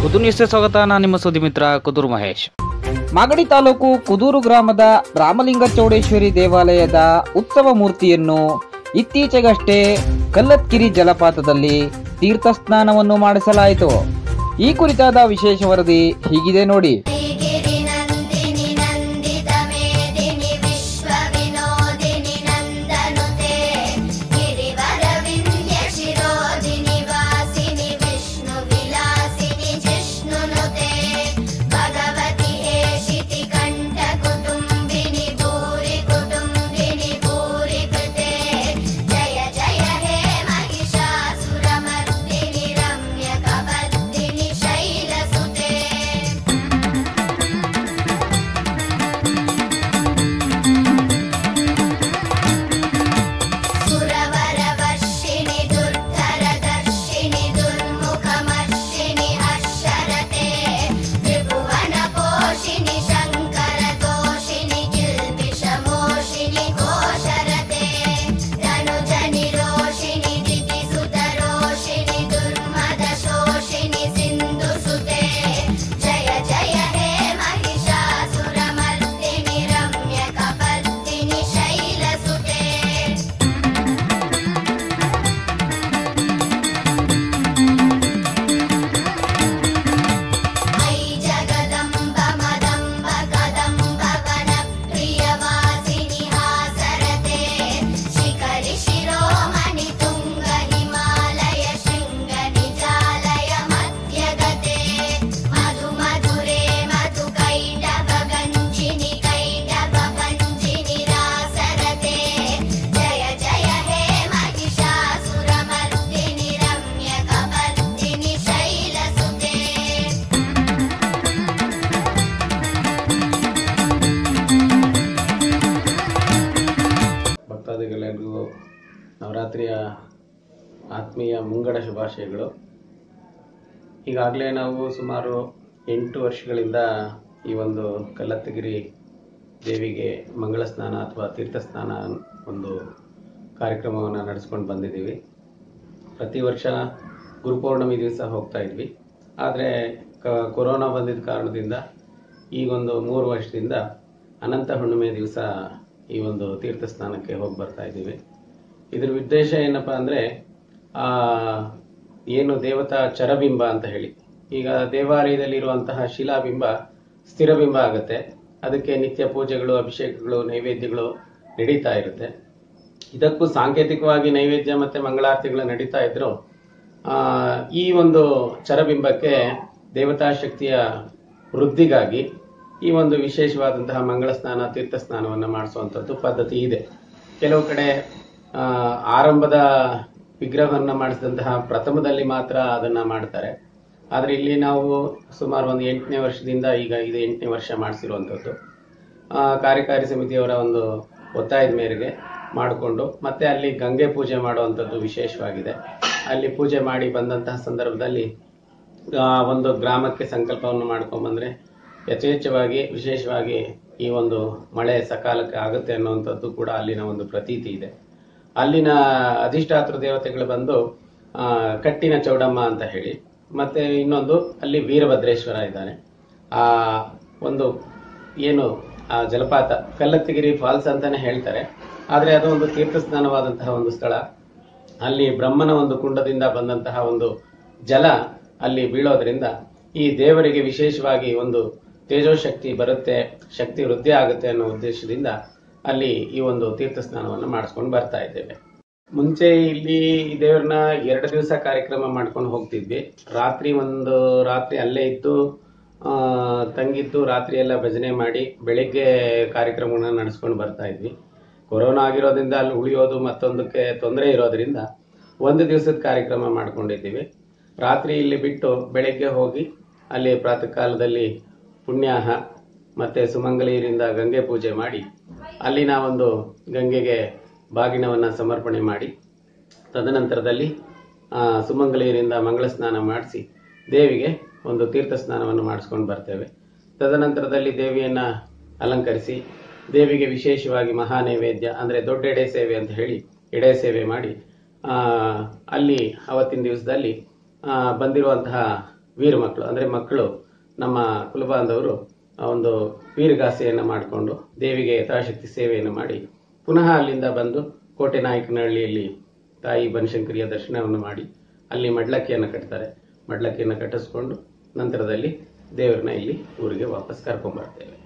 ಕುದೂರು ನ್ಯೂಸ್ಗೆ ಸ್ವಾಗತ ನಾನು ನಿಮ್ಮ ಸುದ್ದಿ ಮಿತ್ರ ಕುದೂರು ಮಹೇಶ್ ಮಾಗಡಿ ತಾಲೂಕು ಕುದೂರು ಗ್ರಾಮದ ರಾಮಲಿಂಗ ಚೌಡೇಶ್ವರಿ ದೇವಾಲಯದ ಉತ್ಸವ ಮೂರ್ತಿಯನ್ನು ಇತ್ತೀಚೆಗಷ್ಟೇ ಕಲ್ಲತ್ಕಿರಿ ಜಲಪಾತದಲ್ಲಿ ತೀರ್ಥ ಸ್ನಾನವನ್ನು ಮಾಡಿಸಲಾಯಿತು ಈ ಕುರಿತಾದ ವಿಶೇಷ ವರದಿ ಹೀಗಿದೆ ನೋಡಿ गिरिनन्दिनि नन्दितमेदिनि विश्वविनोदिनि नन्दनुते गिरिवरविन्द्यशिरोदिनि वासिनि विष्णुविलासिनि जिष्णुनुते भगवति हेशिति कण्ठकुटुम्बिनि भूरि कुटुम्बिनि भूरि कृते जय जय हे महिषासुरमर्दिनि रम्यकवर्दिनि शैलसुते सुरवरवर्षिणि दुर्धरदर्शिनि दुर्मुखमर्षिणि अक्षरते त्रिभुवनपोषिणि शङ्करतोषिणि किल्बिषमोषिणि कोशरते धनुजनिरोषिणि दितिसुतरोषिणि दुर्मदशोषिणि सिन्धुसुते जय जय हे महिषासुरमर्दिनि रम्यकपर्दिनि शैलसुते ऐ जगदम्ब मदम्ब कदम्ब वनप्रियवासिनि हासरते शिखरि शिरोमणि तुङ्ग हिमालय शृङ्ग निजालय मध्यगते मधु मधुरे मधु कैटभ गञ्जिनि कैटभ भञ्जिनि रासरते जय जय हे महिषासुरमर्दिनि रम्यकवर्दिनि शैलसुते ಭಕ್ತಾದಿಗಳೆಲ್ಲರಿಗೂ ನವರಾತ್ರಿಯ ಆತ್ಮೀಯ ಮುಂಗಡ ಶುಭಾಶಯಗಳು ಈಗಾಗಲೇ ನಾವು ಸುಮಾರು ಎಂಟು ವರ್ಷಗಳಿಂದ ಈ ಒಂದು ಕಲ್ಲತ್ತಗಿರಿ ದೇವಿಗೆ ಮಂಗಳ ಸ್ನಾನ ಅಥವಾ ತೀರ್ಥ ಸ್ನಾನ ಒಂದು ಕಾರ್ಯಕ್ರಮವನ್ನು ನಡೆಸ್ಕೊಂಡು ಬಂದಿದ್ದೀವಿ ಪ್ರತಿ ವರ್ಷ ಗುರುಪೌರ್ಣಮಿ ದಿವಸ ಹೋಗ್ತಾ ಇದ್ವಿ ಆದರೆ ಕ ಕೊರೋನಾ ಬಂದಿದ್ದ ಕಾರಣದಿಂದ ಈಗೊಂದು ಮೂರು ವರ್ಷದಿಂದ ಅನಂತ ಹುಣ್ಣಿಮೆ ದಿವಸ ಈ ಒಂದು ತೀರ್ಥ ಸ್ನಾನಕ್ಕೆ ಹೋಗಿ ಬರ್ತಾ ಇದ್ದೀವಿ ಇದ್ರ ಉದ್ದೇಶ ಏನಪ್ಪ ಅಂದರೆ ಏನು ದೇವತಾ ಚರಬಿಂಬ ಅಂತ ಹೇಳಿ ಈಗ ದೇವಾಲಯದಲ್ಲಿರುವಂತಹ ಶಿಲಾಬಿಂಬ ಸ್ಥಿರಬಿಂಬ ಆಗುತ್ತೆ ಅದಕ್ಕೆ ನಿತ್ಯ ಪೂಜೆಗಳು ಅಭಿಷೇಕಗಳು ನೈವೇದ್ಯಗಳು ನಡೀತಾ ಇರುತ್ತೆ ಇದಕ್ಕೂ ಸಾಂಕೇತಿಕವಾಗಿ ನೈವೇದ್ಯ ಮತ್ತೆ ಮಂಗಳಾರತಿಗಳು ನಡೀತಾ ಇದ್ರು ಆ, ಈ ಒಂದು ಚರಬಿಂಬಕ್ಕೆ ದೇವತಾ ಶಕ್ತಿಯ ವೃದ್ಧಿಗಾಗಿ ಈ ಒಂದು ವಿಶೇಷವಾದಂತಹ ಮಂಗಳ ಸ್ನಾನ ತೀರ್ಥ ಸ್ನಾನವನ್ನು ಮಾಡಿಸುವಂಥದ್ದು ಪದ್ಧತಿ ಇದೆ ಕೆಲವು ಕಡೆ ಆ, ಆರಂಭದ ವಿಗ್ರಹವನ್ನು ಮಾಡಿಸಿದಂತಹ ಪ್ರಥಮದಲ್ಲಿ ಮಾತ್ರ ಅದನ್ನ ಮಾಡ್ತಾರೆ ಆದರೆ ಇಲ್ಲಿ ನಾವು ಸುಮಾರು ಒಂದು ಎಂಟನೇ ವರ್ಷದಿಂದ ಈಗ ಇದು ಎಂಟನೇ ವರ್ಷ ಮಾಡಿಸಿರುವಂಥದ್ದು ಆ, ಕಾರ್ಯಕಾರಿ ಸಮಿತಿಯವರ ಒಂದು ಒತ್ತಾಯದ ಮೇರೆಗೆ ಮಾಡಿಕೊಂಡು ಮತ್ತೆ ಅಲ್ಲಿ ಗಂಗೆ ಪೂಜೆ ಮಾಡುವಂಥದ್ದು ವಿಶೇಷವಾಗಿದೆ ಅಲ್ಲಿ ಪೂಜೆ ಮಾಡಿ ಬಂದಂತಹ ಸಂದರ್ಭದಲ್ಲಿ ಆ, ಒಂದು ಗ್ರಾಮಕ್ಕೆ ಸಂಕಲ್ಪವನ್ನು ಮಾಡ್ಕೊಂಬಂದ್ರೆ ಯಥೇಚ್ಛವಾಗಿ ವಿಶೇಷವಾಗಿ ಈ ಒಂದು ಮಳೆ ಸಕಾಲಕ್ಕೆ ಆಗುತ್ತೆ ಅನ್ನುವಂಥದ್ದು ಕೂಡ ಅಲ್ಲಿನ ಒಂದು ಪ್ರತೀತಿ ಇದೆ ಅಲ್ಲಿನ ಅಧಿಷ್ಠಾತೃ ದೇವತೆಗಳು ಬಂದು ಆ, ಕಟ್ಟಿನ ಚೌಡಮ್ಮ ಅಂತ ಹೇಳಿ ಮತ್ತೆ ಇನ್ನೊಂದು ಅಲ್ಲಿ ವೀರಭದ್ರೇಶ್ವರ ಇದ್ದಾನೆ ಆ ಒಂದು ಏನು ಆ ಜಲಪಾತ ಕಲ್ಲತ್ತಿಗಿರಿ ಫಾಲ್ಸ್ ಅಂತಾನೆ ಹೇಳ್ತಾರೆ ಆದ್ರೆ ಅದು ಒಂದು ತೀರ್ಥ ಸ್ನಾನವಾದಂತಹ ಒಂದು ಸ್ಥಳ ಅಲ್ಲಿ ಬ್ರಹ್ಮನ ಒಂದು ಕುಂಡದಿಂದ ಬಂದಂತಹ ಒಂದು ಜಲ ಅಲ್ಲಿ ಬೀಳೋದ್ರಿಂದ ಈ ದೇವರಿಗೆ ವಿಶೇಷವಾಗಿ ಒಂದು ತೇಜೋಶಕ್ತಿ ಬರುತ್ತೆ ಶಕ್ತಿ ವೃದ್ಧಿ ಆಗುತ್ತೆ ಅನ್ನೋ ಉದ್ದೇಶದಿಂದ ಅಲ್ಲಿ ಈ ಒಂದು ತೀರ್ಥ ಸ್ನಾನವನ್ನು ಮಾಡಿಸ್ಕೊಂಡು ಬರ್ತಾ ಇದ್ದೇವೆ ಮುಂಚೆ ಇಲ್ಲಿ ಈ ದೇವ್ರನ್ನ ಎರಡು ದಿವಸ ಕಾರ್ಯಕ್ರಮ ಮಾಡ್ಕೊಂಡು ಹೋಗ್ತಿದ್ವಿ ರಾತ್ರಿ ಒಂದು ರಾತ್ರಿ ಅಲ್ಲೇ ಇದ್ದು ಆ, ತಂಗಿದ್ದು ರಾತ್ರಿ ಎಲ್ಲ ಭಜನೆ ಮಾಡಿ ಬೆಳಿಗ್ಗೆ ಕಾರ್ಯಕ್ರಮಗಳನ್ನ ನಡೆಸ್ಕೊಂಡು ಬರ್ತಾ ಇದ್ವಿ ಕೊರೋನಾ ಆಗಿರೋದ್ರಿಂದ ಅಲ್ಲಿ ಉಳಿಯೋದು ಮತ್ತೊಂದಕ್ಕೆ ತೊಂದರೆ ಇರೋದ್ರಿಂದ ಒಂದು ದಿವಸದ ಕಾರ್ಯಕ್ರಮ ಮಾಡ್ಕೊಂಡಿದ್ದೀವಿ ರಾತ್ರಿ ಇಲ್ಲಿ ಬಿಟ್ಟು ಬೆಳಿಗ್ಗೆ ಹೋಗಿ ಅಲ್ಲಿ ಪ್ರಾತಃ ಕಾಲದಲ್ಲಿ ಪುಣ್ಯಾಹ ಮತ್ತೆ ಸುಮಂಗಲಿಯರಿಂದ ಗಂಗೆ ಪೂಜೆ ಮಾಡಿ ಅಲ್ಲಿನ ಒಂದು ಗಂಗೆಗೆ ಬಾಗಿನವನ್ನ ಸಮರ್ಪಣೆ ಮಾಡಿ ತದನಂತರದಲ್ಲಿ ಆ, ಸುಮಂಗಲಿಯರಿಂದ ಮಂಗಳ ಸ್ನಾನ ಮಾಡಿಸಿ ದೇವಿಗೆ ಒಂದು ತೀರ್ಥ ಸ್ನಾನವನ್ನು ಮಾಡಿಸ್ಕೊಂಡು ಬರ್ತೇವೆ ತದನಂತರದಲ್ಲಿ ದೇವಿಯನ್ನ ಅಲಂಕರಿಸಿ ದೇವಿಗೆ ವಿಶೇಷವಾಗಿ ಮಹಾ ನೈವೇದ್ಯ ಅಂದ್ರೆ ದೊಡ್ಡ ಎಡೆ ಸೇವೆ ಅಂತ ಹೇಳಿ ಎಡೆ ಸೇವೆ ಮಾಡಿ ಆ, ಅಲ್ಲಿ ಅವತ್ತಿನ ದಿವಸದಲ್ಲಿ ಆ, ಬಂದಿರುವಂತಹ ವೀರ ಮಕ್ಕಳು ಅಂದ್ರೆ ಮಕ್ಕಳು ನಮ್ಮ ಕುಲಬಾಂಧವರು ಆ ಒಂದು ವೀರಗಾಸೆಯನ್ನು ಮಾಡಿಕೊಂಡು ದೇವಿಗೆ ಯಥಾಶಕ್ತಿ ಸೇವೆಯನ್ನು ಮಾಡಿ ಪುನಃ ಅಲ್ಲಿಂದ ಬಂದು ಕೋಟೆ ನಾಯಕನಹಳ್ಳಿಯಲ್ಲಿ ತಾಯಿ ಬನಶಂಕರಿಯ ದರ್ಶನವನ್ನು ಮಾಡಿ ಅಲ್ಲಿ ಮಡ್ಲಕ್ಕಿಯನ್ನು ಕಟ್ತಾರೆ ಮಡ್ಲಕ್ಕಿಯನ್ನು ಕಟ್ಟಿಸ್ಕೊಂಡು ನಂತರದಲ್ಲಿ ದೇವರನ್ನ ಇಲ್ಲಿ ಊರಿಗೆ ವಾಪಸ್ ಕರ್ಕೊಂಡ್ಬರ್ತೇವೆ